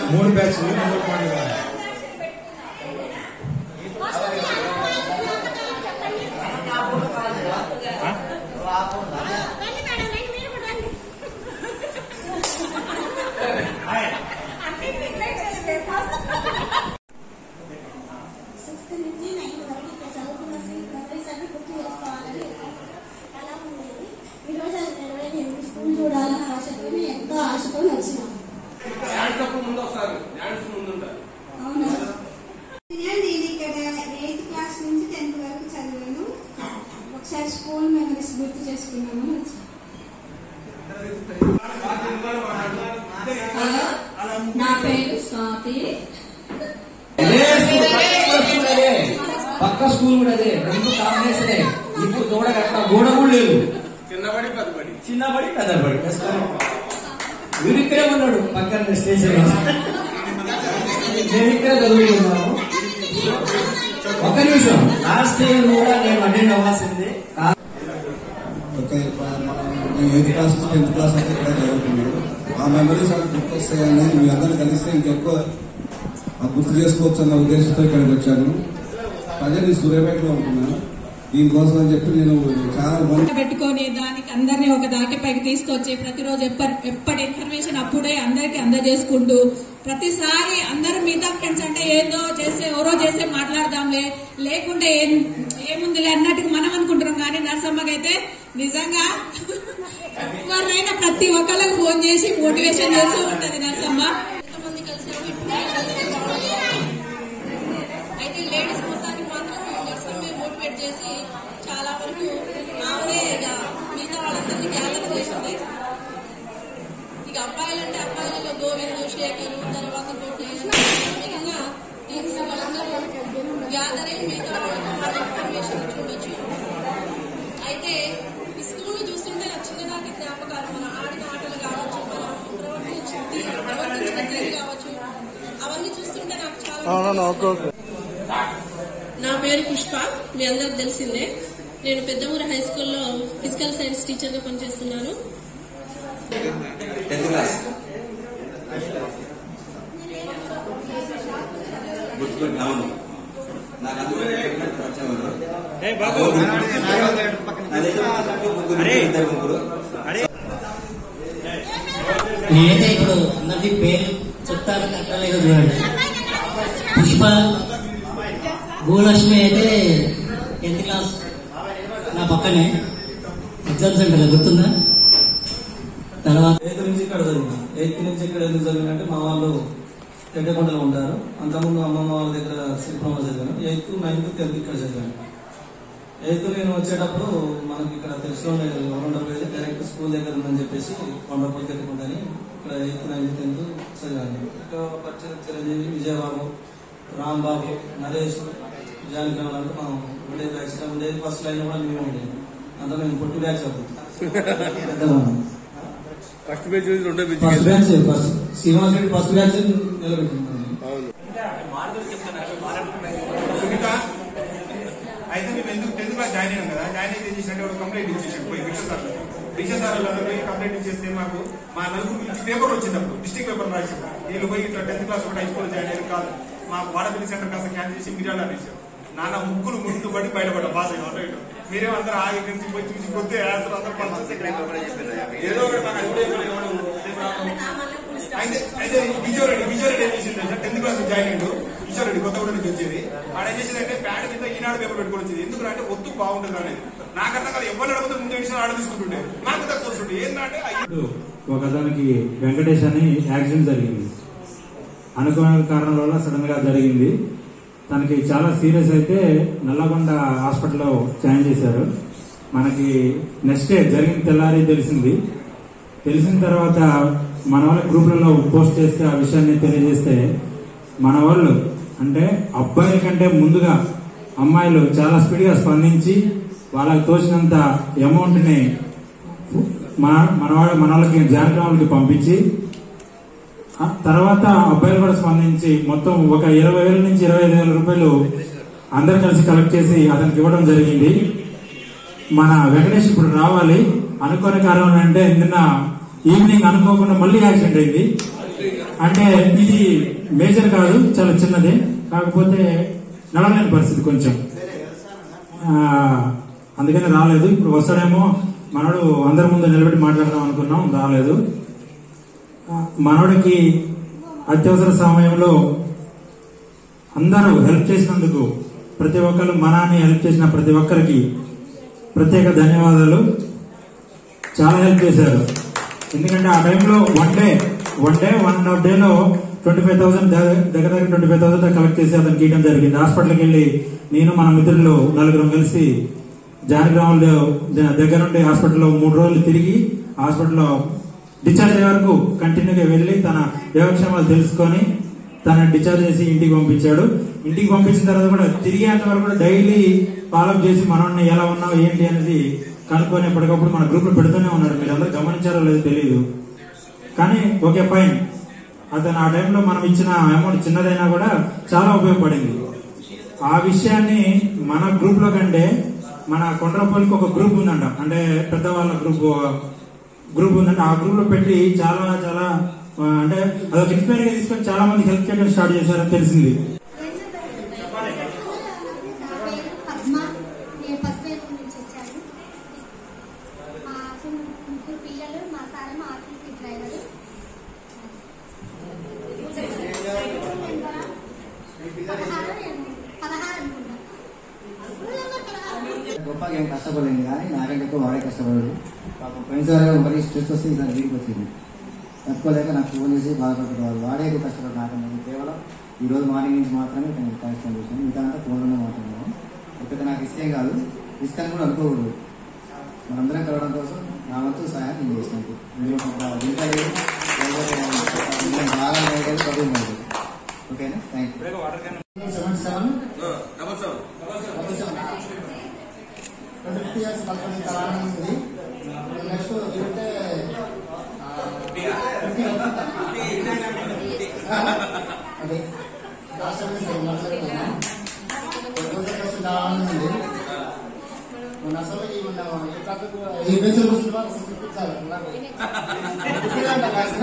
మూడు బ్యాచ్లు మూడు పండుగ రండి మేడం రండి మీరు కూడా రండి సిక్స్త్ నుంచి నైన్త్ వరకు ఇక్కడ చదువుకున్న మెమరీస్ అన్ని గుర్తు చేసుకోవాలని అలా ఉండేది ఈరోజు అది నెరవేరింది స్కూల్ చూడాలని ఆశతో ఎంతో ఆశతో వచ్చినాం డాన్స్ అప్పుడు ముందు వస్తారు డాన్స్ ముందు ఉంటారు అవునా నేను ఇక్కడ ఎయిత్ క్లాస్ నుంచి టెన్త్ వరకు చదివాను ఒకసారి స్కూల్ మెమరీస్ గుర్తు చేసుకున్నాము హలో నా పేరు స్వాతి పక్క స్కూల్ కూడా అదే రెండు కాంబినేషన్ ఇప్పుడు దూడ కట్ట గోడ కూడా లేదు చిన్నబడి పెద్దబడి చిన్నబడి పెద్దబడి వీడు ఇక్కడే ఉన్నాడు పక్కన స్టేషన్ లో నేను ఇక్కడ చదువుతున్నాను ఒక నిమిషం లాస్ట్ ఇయర్ కూడా నేను అటెండ్ అవ్వాల్సింది కా- ఓకే నేను ఎయిత్ క్లాస్ నుంచి టెన్త్ క్లాస్ అయితే ఇక్కడ చదువుకున్నాడు ఆ మెమరీస్ అవి గుర్తొస్తాయని మీ అందరూ కలిస్తే ఇంకెక్కువ ఆ గుర్తు చేసుకోవచ్చు అన్న ఉద్దేశంతో ఇక్కడికి వచ్చాను ప్రజెంట్ సూర్యాపేటలో ఉంటున్నాను దీనికోసం అని చెప్పి నేను చాలా మంది పెట్టుకొని దానికి అందరినీ ఒక దాటిపైకి తీసుకొచ్చి ప్రతిరోజు ఎప్పటి ఎప్పటి ఇన్ఫర్మేషన్ అప్పుడే అందరికి అందజేసుకుంటూ ప్రతిసారి అందరూ మిగతా ఫ్రెండ్స్ అంటే ఏందో చేస్తే ఎవరో చేస్తే మాట్లాడదాంలే లేకుంటే ఏం ఏముందిలే అన్నట్టుగా మనం అనుకుంటున్నాం కానీ నర్సమ్మకైతే నిజంగా ఎవరైనా ప్రతి ఒక్కళ్ళకి ఫోన్ చేసి మోటివేషన్ చేస్తూ ఉంటది నర్సమ్మ ఎంతమంది కలిసాము ఇప్పుడే కలిస్తే బాగుంటుంది అయితే లేడీస్ మొత్తానికి మాత్రం నర్సమ్మే మోటివేట్ చేసి చాలా వరకు ఆమెనే ఇక మిగతా వాళ్ళందరినీ గ్యాదర్ చేసింది ఇక అబ్బాయిలంటే అబ్బాయిలలో గోవిందు శేఖరు తర్వాత కోటయ్య మిగిలిన టీమ్స్ వాళ్ళందరూ గ్యాదర్ అయ్యి మిగతా వాళ్ళకి మన ఇన్ఫర్మేషన్ చూడొచ్చు అయితే ఈ స్కూల్ చూస్తుంటే నా చిన్ననాటి జ్ఞాపకాలు మన ఆడిన ఆటలు కావచ్చు మన ప్రవర్తించిన తీరు ప్రవర్తించిన తీరు కావచ్చు అవన్నీ చూస్తుంటే నాకు చాలా నా పేరు పుష్ప మీ అందరికి తెలిసిందే నేను పెద్దమూరు హై స్కూల్లో ఫిజికల్ సైన్స్ టీచర్ గా పనిచేస్తున్నాను టెన్త్ క్లాస్ గుర్తుపెట్టి అవును నాకు అందులో వచ్చేవారు నా దగ్గర ముగ్గురు ఇద్దరు ముగ్గురు నేనైతే ఇప్పుడు అందరికీ పేరు చెప్తాను కట్టలేదు చూడండి పుష్ప భూలక్ష్మి అయితే టెన్త్ క్లాస్ నా పక్కనే ఎగ్జామ్ సెంటర్ గుర్తుందా తర్వాత ఎయిత్ నుంచి ఇక్కడ చదివిన ఎయిత్ నుంచి ఇక్కడ ఎందుకు చదివిన అంటే మా వాళ్ళు తెడ్డకొండలో ఉంటారు అంతకుముందు అమ్మమ్మ వాళ్ళ దగ్గర సిరిపురంలో చదివాను ఎయిత్ నైన్త్ టెన్త్ ఇక్కడ చదివాను ఎయిత్ నేను వచ్చేటప్పుడు మనకి ఇక్కడ తెలిసిన ఉండకపోతే డైరెక్ట్ స్కూల్ దగ్గర ఉందని చెప్పేసి కొండపల్లి తెడ్డకొండని ఇక్కడ ఎయిత్ నైన్త్ టెన్త్ చదివాను ఇక్కడ పరిచయం చిరంజీవి విజయబాబు రాంబాబు నరేష్ జానకి వాళ్ళంతా మనం ఉండే బ్యాచ్ ఉండేది ఫస్ట్ లైన్ కూడా మేము ఉండేది అంతా మేము పొట్టి బ్యాచ్ అవుతుంది పెద్దవాళ్ళం ఫస్ట్ పేజ్ రెండో page first batch first Srinivas Reddy first batch నిలబెట్టింది అవును సునీత అయితే మేము ఎందుకు టెన్త్ క్లాస్ జాయిన్ అయ్యాం కదా జాయిన్ అయితే ఏం చేసినట్టు ఒక కంప్లైంట్ ఇచ్చేసాడు పోయి భిక్ష సార్ భిక్ష సార్ అందరూ పోయి కంప్లైంట్ ఇచ్చేస్తే మాకు మా నలుగురు నుంచి పేపర్ వచ్చింది అప్పుడు డిస్టిక్ పేపర్ రాసింది వీళ్ళు పోయి ఇట్లా టెన్త్ క్లాస్ ఒకటి హై స్కూల్ జాయిన్ అయ్యారు కాదు మా వాడపల్లి సెంటర్ కాస్త క్యాన్సిల్ చేసి మిర్యాల అనేసారు నాన్న ముగ్గురు ముందు పడి బయటపడ్డా పాస్ అయ్యి అటు ఇటు మీరేమో అందరూ ఆగి ఇక్కడి నుంచి పోయి చూసి కొద్ది ఆన్సర్ అందరూ పంచారు ఏదో ఒకటి మాకు అది కూడా ఇవ్వలేదు, ఇవ్వలేదు. అయితే అయితే కిషోర్ రెడ్డి కిషోర్ రెడ్డి ఏం చేసింది అంటే టెన్త్ క్లాస్ జాయిన్ అయ్యిండు కిషోర్ రెడ్డి కొత్తగూడ నుంచి వచ్చేది ఆడ ఏం చేసిందంటే ప్యాడ్ కింద ఈనాడు పేపర్ పెట్టుకొని వచ్చేది ఎందుకు అంటే ఒత్తు బాగుంటుంది అనేది నాకన్నా కదా ఎవరు అడిగితే ముందు విషయం ఆడ తీసుకుంటుండే నాకు తక్కువ వస్తుండే ఏంటంటే అయ్యి ఒక అతనికి వెంకటేష్ అని యాక్సిడెంట్ జరిగింది అనుకోని కారణాల వల్ల సడన్ గా జరిగింది తనకి చాలా సీరియస్ అయితే నల్లగొండ హాస్పిటల్లో జాయిన్ చేశారు మనకి నెక్స్ట్ డే జరిగిన తెల్లారి తెలిసింది తెలిసిన తర్వాత మన వాళ్ళ గ్రూపులలో పోస్ట్ చేస్తే ఆ విషయాన్ని తెలియజేస్తే మన వాళ్ళు అంటే అబ్బాయిల కంటే ముందుగా అమ్మాయిలు చాలా స్పీడ్ గా స్పందించి వాళ్ళకి తోచినంత అమౌంట్ ని మన మన వాళ్ళ మన వాళ్ళకి జానగ్రాములకి పంపించి ఆ తర్వాత అబ్బాయిలు కూడా స్పందించి మొత్తం ఒక ఇరవై వేల నుంచి ఇరవై ఐదు వేల రూపాయలు అందరు కలిసి కలెక్ట్ చేసి అతనికి ఇవ్వడం జరిగింది మన వెంకటేష్ ఇప్పుడు రావాలి అనుకోని కారణం అంటే నిన్న ఈవినింగ్ అనుకోకుండా మళ్ళీ యాక్సిడెంట్ అయింది అంటే ఇది మేజర్ కాదు చాలా చిన్నది కాకపోతే నడవలేని పరిస్థితి కొంచెం ఆ, అందుకని రాలేదు ఇప్పుడు వస్తాడేమో మనోడు అందరి ముందు నిలబెట్టి మాట్లాడదాం అనుకున్నాం రాలేదు ఆ, మనోడికి అత్యవసర సమయంలో అందరూ హెల్ప్ చేసినందుకు ప్రతి ఒక్కరు మనాన్ని హెల్ప్ చేసిన ప్రతి ఒక్కరికి ప్రత్యేక ధన్యవాదాలు చాలా హెల్ప్ చేశారు ఎందుకంటే ఆ టైంలో one day one day one and half డేలో ట్వంటీ ఫైవ్ థౌసండ్ దగ్గర దగ్గర ట్వంటీ ఫైవ్ థౌసండ్ కలెక్ట్ చేసి అతనికి ఇవ్వడం జరిగింది హాస్పిటల్కి వెళ్ళి నేను మన మిత్రులు నలుగురం కలిసి జానగ్రామంలో దగ్గర నుండి హాస్పిటల్లో మూడు రోజులు తిరిగి హాస్పిటల్లో డిశ్చార్జ్ అయ్యే వరకు కంటిన్యూగా వెళ్ళి తన యోగక్షేమాలు తెలుసుకొని తన డిశ్చార్జ్ చేసి ఇంటికి పంపించాడు ఇంటికి పంపించిన తర్వాత కూడా తిరిగేంత వరకు కూడా డైలీ ఫాలోఅప్ చేసి మనల్ని ఎలా ఉన్నావు ఏంటి అనేది కనుక్కొని ఎప్పటికప్పుడు మన గ్రూప్ లో పెడుతూనే ఉన్నాడు మీరు అందరూ గమనించారో లేదో తెలియదు కానీ ఓకే ఫైన్ అతను ఆ టైంలో మనం ఇచ్చిన అమౌంట్ చిన్నదైనా కూడా చాలా ఉపయోగపడింది ఆ విషయాన్ని మన గ్రూప్ లో కంటే మన కొండ్రపల్లికి ఒక గ్రూప్ ఉందంట అంటే పెద్దవాళ్ళ గ్రూప్ గ్రూప్ ఉందంట ఆ గ్రూప్ లో పెట్టి చాలా చాలా ఆ, అంటే అదొక ఇన్స్పైర్ గా తీసుకొని చాలా మంది హెల్ప్ చేయడం స్టార్ట్ చేశారని తెలిసింది నా పేరు పద్మ నేను పసిపేరు నుంచి వచ్చాను మా ముగ్గురు పిల్లలు మా సార్ మా ఆఫీస్ డ్రైవర్ పదహారు పదహారు అనుకుంటా గొప్పగా ఏం కష్టపడలేదు కానీ నాకంటే ఎక్కువ వాడే కష్టపడదు పాపం పోయినసారి మరీ స్ట్రెస్ వస్తే ఈసారి వీడికి వచ్చింది తట్టుకోలేక నాకు ఫోన్ చేసి బాధపడుతున్నారు వాడే ఎక్కువ కష్టపడి నాకన్నా నేను కేవలం ఈ రోజు మార్నింగ్ నుంచి మాత్రమే తనకి కష్టం చేశాను మిగతా అంతా ఫోన్లోనే మాట్లాడినాను ఒకటి నాకు ఇస్తే కాదు ఇస్తాను కూడా అనుకోకూడదు మనందరం కలవడం కోసం నా వంతు సహాయం నేను చేసినట్టు మీరు ఒక ఇంకా లేదు లేకపోతే ఇంకా బాగా లేదు చదువు లేదు ఓకేనా thank you seven seven twenty fifty years పక్కన చాలా ఉంది నెక్స్ట్ చూస్తే అది లాస్ట్ టైం సేమ్ నర్సరీ చాలా ఆనందం ఉంది మన అసలు ఈ మన ఈ ట్రాఫిక్ ఈ బెంచ్ కూర్చుంటే చూపించాలి నాకు గుర్తులేంట అసలు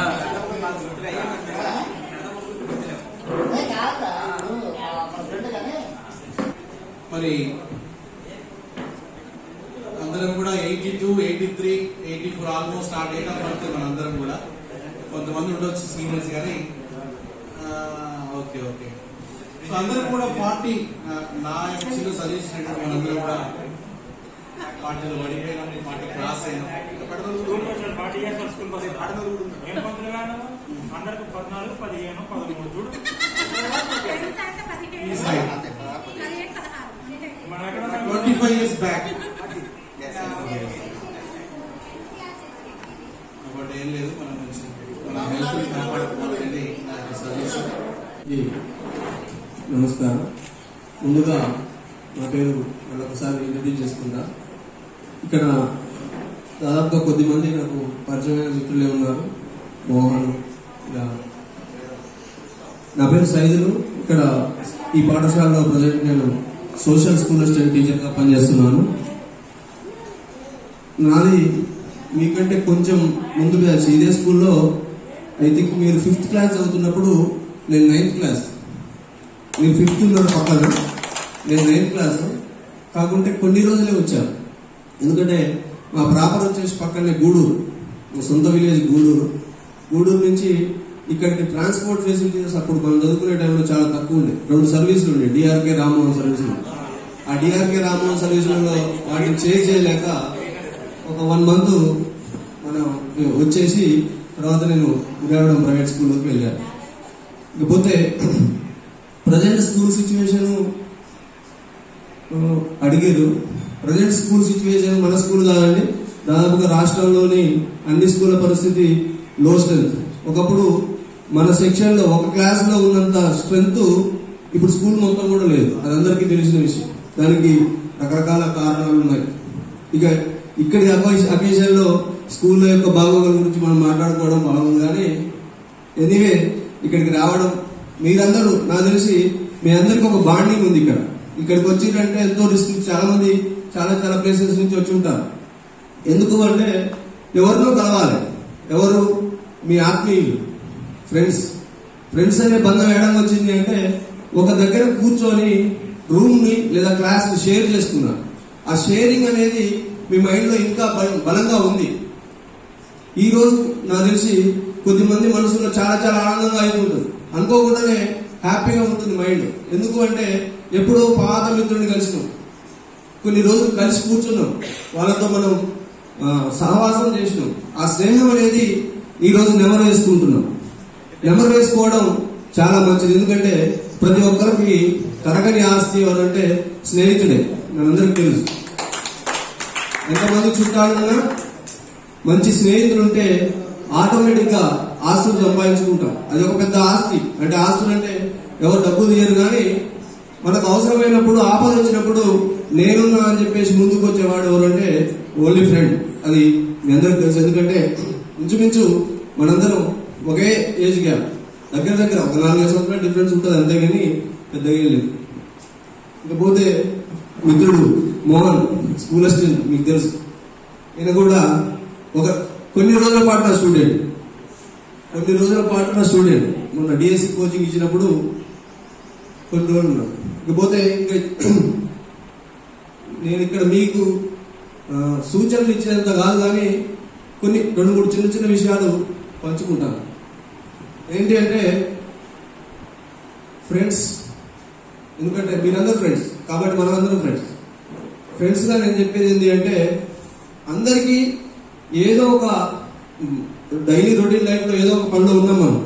ఏ కాదా ఇప్పుడు మన ఫ్రెండ్ కానీ మరి అందరం కూడా eighty two eighty three eighty four almost ఆ డేట్ ఆఫ్ బర్త్ మనందరం కూడా కొంతమంది ఉండొచ్చు సీనియర్స్ కానీ ఆ, ఓకే ఓకే సో అందరం కూడా పార్టీ నా యాక్చువల్గా సజెస్ట్ చేసినట్టు మనందరం కూడా పార్టీలో పడిపోయినాం పార్టీ క్రాస్ అయినాం ఫార్టీ ఇయర్స్ స్కూల్ బస్ ఏం పంతులు గాను అందరికి పద్నాలుగు పదిహేను పదమూడు చూడు మనం ఎక్కడ twenty five years back but ఏం లేదు మనం కొంచెం మన హెల్త్ కాపాడుకోవాలని నా సజెషన్ జీ నమస్కారం ముందుగా నా పేరు మరొకసారి ఇంట్రడ్యూస్ చేసుకుంటా ఇక్కడ దాదాపుగా కొద్ది మంది నాకు పరిచయమైన మిత్రులే ఉన్నారు మోహన్ ఇలా నా పేరు సైదులు ఇక్కడ ఈ పాఠశాలలో ప్రజెంట్ నేను సోషల్ స్కూల్ అసిస్టెంట్ టీచర్గా పనిచేస్తున్నాను నాది మీకంటే కొంచెం ముందు బ్యాచ్ ఇదే స్కూల్లో ఐ థింక్ మీరు ఫిఫ్త్ క్లాస్ చదువుతున్నప్పుడు నేను నైన్త్ క్లాస్ మీరు ఫిఫ్త్ ఉన్నారు పక్కన నేను నైన్త్ క్లాస్ కాకుంటే కొన్ని రోజులే వచ్చాను ఎందుకంటే మా ప్రాపర్ వచ్చేసి పక్కనే గూడూరు మా సొంత విలేజ్ గూడూరు గూడూరు నుంచి ఇక్కడికి ట్రాన్స్పోర్ట్ ఫెసిలిటీస్ అప్పుడు మనం చదువుకునే టైంలో చాలా తక్కువ ఉండే రెండు సర్వీసులు ఉండే డిఆర్కే రామ్మోహన్ సర్వీసులు ఆ డిఆర్కే రామ్మోహన్ సర్వీసులలో వాటిని చేంజ్ చేయలేక ఒక వన్ మంత్ మనం వచ్చేసి తర్వాత నేను ఉదయవడం ప్రైవేట్ స్కూల్లోకి వెళ్ళాను ఇకపోతే ప్రజెంట్ స్కూల్ సిచ్యువేషన్ అడిగారు ప్రజెంట్ స్కూల్ సిచ్యువేషన్ మన స్కూల్ కాదండి దాదాపుగా రాష్ట్రంలోని అన్ని స్కూళ్ళ పరిస్థితి లో స్ట్రెంత్ ఒకప్పుడు మన సెక్షన్ లో ఒక క్లాస్ లో ఉన్నంత స్ట్రెంత్ ఇప్పుడు స్కూల్ మొత్తం కూడా లేదు అది అందరికీ తెలిసిన విషయం దానికి రకరకాల కారణాలు ఉన్నాయి ఇక ఇక్కడి అకేషన్ లో స్కూల్ యొక్క బాగోగుల గురించి మనం మాట్లాడుకోవడం బాగుంది కానీ ఎనీవే ఇక్కడికి రావడం మీరందరూ నాకు తెలిసి మీ అందరికి ఒక బాండింగ్ ఉంది ఇక్కడ ఇక్కడికి వచ్చిందంటే ఎంతో రిస్క్ చాలా మంది చాలా చాలా ప్లేసెస్ నుంచి వచ్చి ఉంటారు ఎందుకు అంటే ఎవరినో కలవాలి ఎవరు మీ ఆత్మీయులు ఫ్రెండ్స్ ఫ్రెండ్స్ అనే బంధం ఏడంగా వచ్చింది అంటే ఒక దగ్గర కూర్చొని రూమ్ ని లేదా క్లాస్ ని షేర్ చేసుకున్నారు ఆ షేరింగ్ అనేది మీ మైండ్ లో ఇంకా బల- బలంగా ఉంది ఈ రోజు నాకు తెలిసి కొద్దిమంది మనసులో చాలా చాలా ఆనందంగా అయిపోతుంది అనుకోకుండానే హ్యాపీగా ఉంటుంది మైండ్ ఎందుకు అంటే ఎప్పుడో పాత మిత్రుడిని కలిసినాం కొన్ని రోజులు కలిసి కూర్చున్నాం వాళ్ళతో మనం ఆ, సహవాసం చేసినాం ఆ స్నేహం అనేది ఈ రోజు నెమరు వేసుకుంటున్నాం నెమరు వేసుకోవడం చాలా మంచిది ఎందుకంటే ప్రతి ఒక్కరికి తరగని ఆస్తి ఎవరంటే స్నేహితుడే మనందరికి తెలుసు ఎంతమంది చుట్టాలున్నా మంచి స్నేహితులు ఉంటే ఆటోమేటిక్ గా ఆస్తులు సంపాదించుకుంటాం అది ఒక పెద్ద ఆస్తి అంటే ఆస్తులు అంటే ఎవరు డబ్బులు తీయరు కానీ మనకు అవసరమైనప్పుడు ఆపద వచ్చినప్పుడు నేనున్నా అని చెప్పేసి ముందుకు వచ్చేవాడు ఎవరంటే ఓన్లీ ఫ్రెండ్ అది మీ అందరికి తెలుసు ఎందుకంటే ఇంచుమించు మనందరం ఒకే ఏజ్ గ్యాప్ దగ్గర దగ్గర ఒక నాలుగైదు సంవత్సరాల డిఫరెన్స్ ఉంటుంది అంతేగాని పెద్దగా ఏం లేదు ఇకపోతే మిత్రుడు మోహన్ స్కూల్ అసిస్టెంట్ మీకు తెలుసు ఈయన కూడా ఒక కొన్ని రోజుల పాటు నా స్టూడెంట్ కొన్ని రోజుల పాటు నా స్టూడెంట్ మొన్న డిఎస్సి కోచింగ్ ఇచ్చినప్పుడు కొన్ని రోజులు ఉన్నాడు ఇకపోతే ఇంకా నేను ఇక్కడ మీకు ఆ, సూచనలు ఇచ్చేంత కాదు కానీ కొన్ని రెండు మూడు చిన్న చిన్న విషయాలు పంచుకుంటాను ఏంటి అంటే ఫ్రెండ్స్ ఎందుకంటే మీరందరూ ఫ్రెండ్స్ కాబట్టి మనమందరం ఫ్రెండ్స్ ఫ్రెండ్స్ గా నేను చెప్పేది ఏంటి అంటే అందరికీ ఏదో ఒక డైలీ రొటీన్ లైఫ్ లో ఏదో ఒక పనిలో ఉన్నాం మనం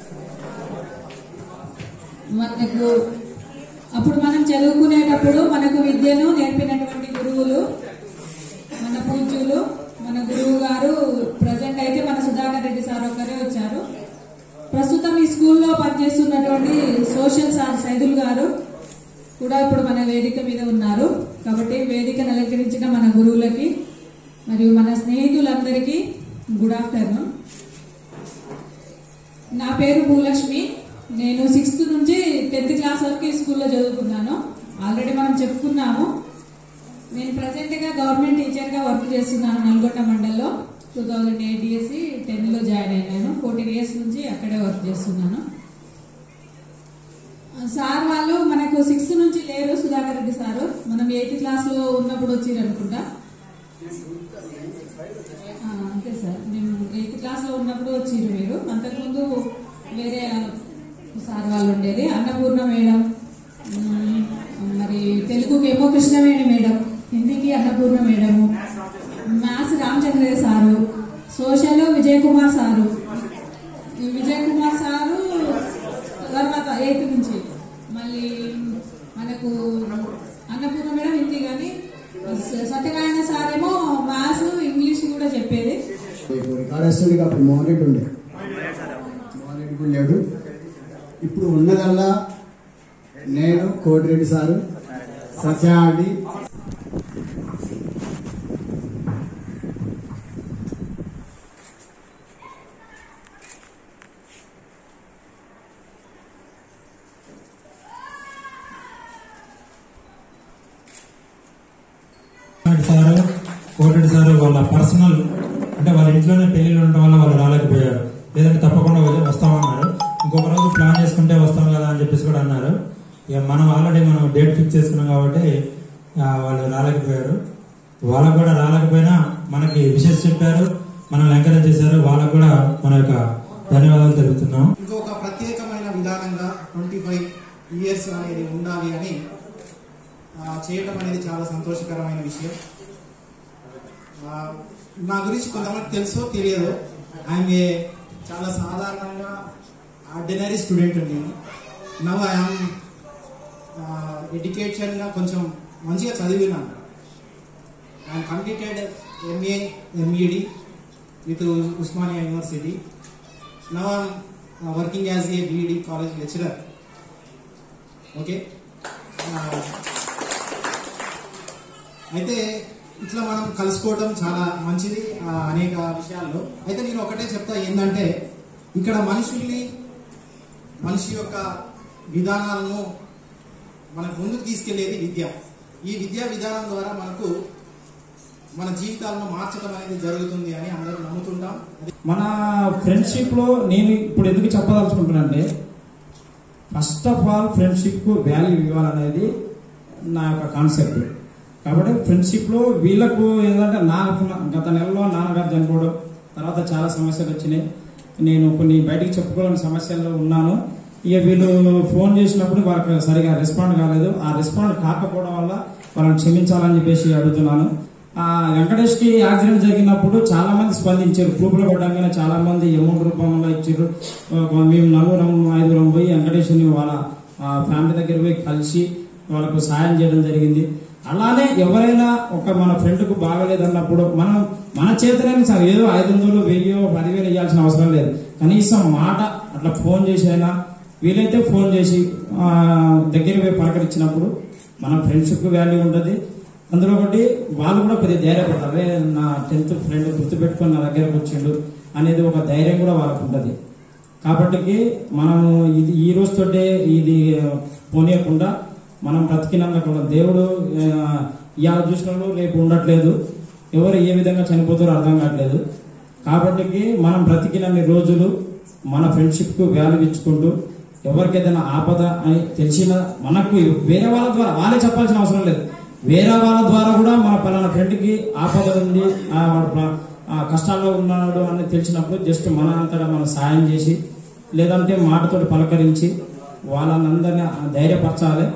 మనకు అప్పుడు మనం చదువుకునేటప్పుడు మనకు విద్యను నేర్పినటువంటి గురువులు మన పూజ్యులు మన గురువు గారు ప్రజెంట్ అయితే మన సుధాకర్ రెడ్డి సార్ ఒక్కరే వచ్చారు ప్రస్తుతం ఈ స్కూల్లో పనిచేస్తున్నటువంటి సోషల్ సార్ సైదుల్ గారు కూడా ఇప్పుడు మన వేదిక మీద ఉన్నారు కాబట్టి వేదికను అలంకరించిన మన గురువులకి మరియు మన స్నేహితులందరికీ గుడ్ ఆఫ్టర్నూన్ నా పేరు భూలక్ష్మి నేను సిక్స్త్ నుంచి టెన్త్ క్లాస్ వరకు ఈ స్కూల్లో చదువుకున్నాను ఆల్రెడీ మనం చెప్పుకున్నాము నేను ప్రజెంట్ గా గవర్నమెంట్ టీచర్ గా వర్క్ చేస్తున్నాను నల్గొండ మండల్లో two thousand eight years ten లో జాయిన్ అయినాను ఫోర్టీన్ ఇయర్స్ నుంచి అక్కడే వర్క్ చేస్తున్నాను సార్ వాళ్ళు మనకు సిక్స్త్ నుంచి లేరు సుధాకర్ రెడ్డి సారు మనం ఎయిత్ క్లాస్ లో ఉన్నప్పుడు వచ్చిర్రు అనుకుంటా ఆ, అంతే సార్ మేము ఎయిత్ క్లాస్ లో ఉన్నప్పుడు వచ్చిర్రు మీరు అంతకుముందు వేరే సార్ వాళ్ళు ఉండేది అన్నపూర్ణ మేడం ఉమ్, మరి తెలుగుకేమో కృష్ణవేణి మేడం హిందీకి Annapurna madam maths Ramachandraiah sir social Vijay Kumar sir ఈ విజయ్ కుమార్ సారు తర్వాత ఎయిత్ నుంచి మళ్ళీ మనకు అన్నపూర్ణ మేడం హిందీ కానీ సత్యనారాయణ సార్ ఏమో మ్యాథ్స్ ఇంగ్లీష్ కూడా చెప్పేది రికార్డెస్టోడికి అప్పుడు మోహన్ రెడ్డి ఉండే మోహన్ రెడ్డి కూడా లేడు ఇప్పుడు ఉన్నదల్లా నేను కోటిరెడ్డి సారు సత్యాడి కోటిరెడ్డి సారు కోటిరెడ్డి సారు వాళ్ళ పర్సనల్ అంటే వాళ్ళ ఇంట్లోనే పెళ్లిళ్ళు ఉండటం వల్ల వాళ్ళు రాలేకపోయారు లేదంటే తప్పకుండా వెళ్ళి వస్తామన్నారు ఇంకొక రోజు ప్లాన్ చేసుకుంటే వస్తాం కదా అని చెప్పేసి కూడా అన్నారు ఇక మనం ఆల్రెడీ మనం డేట్ ఫిక్స్ చేసుకున్నాం కాబట్టి ఆ, వాళ్ళు రాలేకపోయారు వాళ్ళకు కూడా రాలేకపోయినా మనకి విషెస్ చెప్పారు మనం ఎంకరేజ్ చేశారు వాళ్ళకు కూడా మన యొక్క ధన్యవాదాలు తెలుపుతున్నాం ఇంకొక ప్రత్యేకమైన విధానంగా ట్వంటీ ఫైవ్ ఇయర్స్ అనేది ఉండాలి అని ఆ, చేయడం అనేది చాలా సంతోషకరమైన విషయం ఆ, నా గురించి కొంతమంది తెలుసో తెలియదో ఐఎమ్ ఏ చాలా సాధారణంగా ఆర్డినరీ స్టూడెంట్ నేను నవ్ ఐఎమ్ ఎడ్యుకేషన్గా కొంచెం మంచిగా చదివినాను I'm completed MA MEd with Osmania university now I'm working as a BEd college lecturer okay అయితే ఇట్లా మనం కలుసుకోవటం చాలా మంచిది ఆ, అనేక విషయాల్లో అయితే నేను ఒకటే చెప్తా ఏంటంటే ఇక్కడ మనుషుల్ని మనిషి యొక్క విధానాలను మనకు ముందుకు తీసుకెళ్లేది విద్య ఈ విద్యా విధానం ద్వారా మనకు మన జీవితాలను మార్చడం అనేది జరుగుతుంది అని అందరూ నమ్ముతుంటాం మన ఫ్రెండ్షిప్ లో నేను ఇప్పుడు ఎందుకు చెప్పదలుచుకుంటున్నానంటే ఫస్ట్ ఆఫ్ ఆల్ ఫ్రెండ్షిప్ కు వాల్యూ ఇవ్వాలనేది నా యొక్క కాన్సెప్ట్ కాబట్టి ఫ్రెండ్షిప్ లో వీళ్ళకు ఏంటంటే నాకు గత నెలలో నాన్నగారు చనిపోవడం తర్వాత చాలా సమస్యలు వచ్చినాయి నేను కొన్ని బయటికి చెప్పుకోలేని సమస్యల్లో ఉన్నాను ఇక వీళ్ళు ఫోన్ చేసినప్పుడు వాళ్ళకి సరిగా రెస్పాండ్ కాలేదు ఆ రెస్పాండ్ కాకపోవడం వల్ల వాళ్ళని క్షమించాలని చెప్పేసి అడుగుతున్నాను ఆ వెంకటేష్ కి యాక్సిడెంట్ జరిగినప్పుడు చాలా మంది స్పందించారు గ్రూప్ లో పడ్డాగానే చాలా మంది అమౌంట్ రూపంలో ఇచ్చారు ఒక మేము నలుగురం ఐదుగురం పోయి వెంకటేష్ ని వాళ్ళ ఫ్యామిలీ దగ్గర పోయి కలిసి వాళ్ళకు సాయం చేయడం జరిగింది అలానే ఎవరైనా ఒక మన ఫ్రెండ్ కు బాగలేదన్నప్పుడు మనం మన చేతనే సార్ ఏదో ఐదు వందలు వెయ్యో పదివేలు ఇవ్వాల్సిన అవసరం లేదు కనీసం మాట అట్లా ఫోన్ చేసి అయినా వీలైతే ఫోన్ చేసి ఆ, దగ్గరికి పోయి పలకరించినప్పుడు మన ఫ్రెండ్షిప్ వాల్యూ ఉంటుంది అందులో ఒకటి వాళ్ళు కూడా కొద్దిగా ధైర్యపడతారు అరే నా టెన్త్ ఫ్రెండ్ గుర్తుపెట్టుకొని నా దగ్గరకు వచ్చిండు అనేది ఒక ధైర్యం కూడా వాళ్ళకు ఉంటుంది కాబట్టి మనము ఇది ఈ రోజుతోటే ఇది పోనీయకుండా మనం బ్రతికినందుకు దేవుడు ఆ, ఇవాళ చూసినప్పుడు రేపు ఉండట్లేదు ఎవరు ఏ విధంగా చనిపోతారో అర్థం కావట్లేదు కాబట్టి మనం బ్రతికినన్ని రోజులు మన ఫ్రెండ్షిప్ కు వాల్యూ ఇచ్చుకుంటూ ఎవరికి ఏదైనా ఆపద అని తెలిసిన మనకు వేరే వాళ్ళ ద్వారా వాళ్ళే చెప్పాల్సిన అవసరం లేదు వేరే వాళ్ళ ద్వారా కూడా మన పలానా ఫ్రెండ్ కి ఆపద ఉంది ఆ వాడు ప్ర- ఆ కష్టాల్లో ఉన్నాడు అని తెలిసినప్పుడు జస్ట్ మన అంతటా మనం సాయం చేసి లేదంటే మాటతోటి పలకరించి వాళ్ళని అందరినీ ధైర్యపరచాలి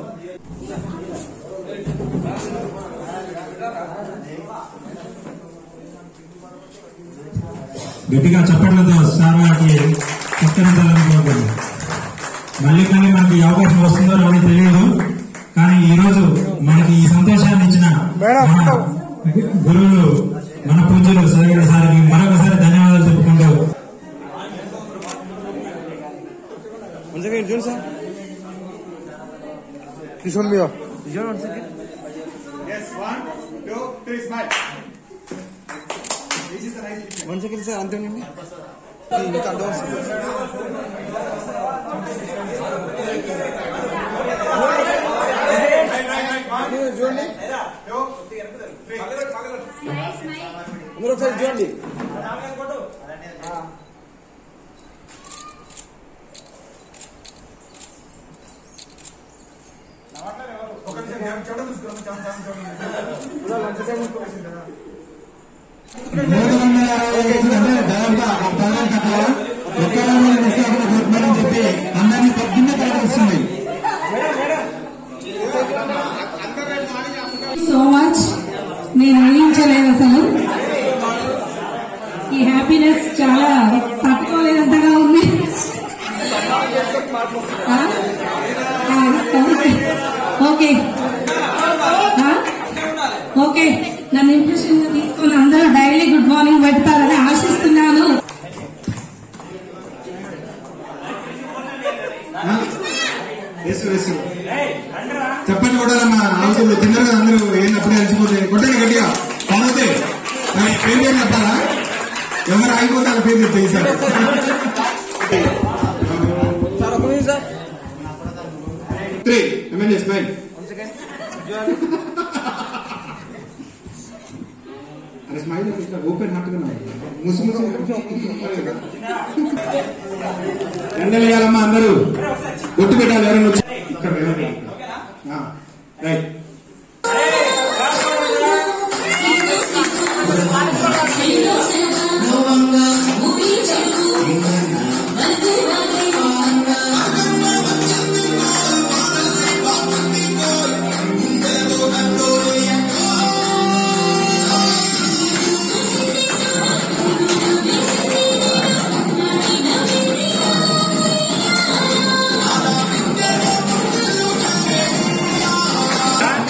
గట్టిగా చప్పట్లతో సార్ గారికి సత్కరించాలని కోరుతున్నాను మళ్ళీ కానీ మనకి ఈ అవకాశం వస్తుందో రాదో తెలియదు కానీ ఈ రోజు మనకి ఈ సంతోషాన్ని ఇచ్చిన మన గురువులు మన పూజలు సరిగ్గా సార్కి మరొకసారి ధన్యవాదాలు చెప్పుకుంటూ One second, June sir. Kishore Mia. Kishore, one second. Yes, one, two, three, smile. This is the nice picture. One second, sir. అంతే ఉండండి. ఇంకా అడ్వాన్స్ చూడండి అందరూ ఒకసారి చూడండి ఒక నిమిషం జ్ఞాపకం చూడండి, చూడండి, చూడండి, చూడండి, చూడండి. మూడు వందల అరవై ఐదు అంటే దాదాపుగా ఒక పదహారు కట్టల ఒక్క రోజు మిస్ అవ్వకుండా కొట్టుకోమని చెప్పి అందరినీ పొద్దున్నే ప్రకటిస్తుంది సో మచ్ నేను ఊహించలేదు అసలు ఈ హ్యాపీనెస్ చాలా తట్టుకోలేనంతగా ఉంది ఆ? ఆ, ఓకే. ఓకే ఆ? ఓకే నన్ను ఇంప్రెషన్ తీసుకొని అందరూ డైలీ గుడ్ మార్నింగ్ పెడతారని ఆశిస్తున్నాను యేసు యేసు చెప్పండి కొట్టాలమ్మా అవసరం తిన్నారు కదా అందరూ ఏం అప్పుడే అలసిపోతే కొట్టండి గట్టిగా కాకపోతే మరి పేరు పేరు చెప్పాలా ఎవరు ఆగిపోతే వాళ్ళ పేరు చెప్తే సార్ సార్ ఒక నిమిషం sir three MLA smile one second చూడండి అరే స్మైల్ ఓపెన్ హార్ట్ గా ముసు ముసు ఎండలు వేయాలమ్మా అందరూ బొట్టు పెట్టాలి ఎవరైనా వచ్చి ఇక్కడ వెళ్ళండి. ఆ, రైట్ Done.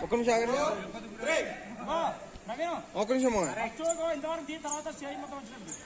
ఒక నిమిషం ఆగండి ఒక నిమిషం ఆగండి. ఇంతవరకు దీని తర్వాత స్టేజ్ మొత్తం వచ్చినట్టు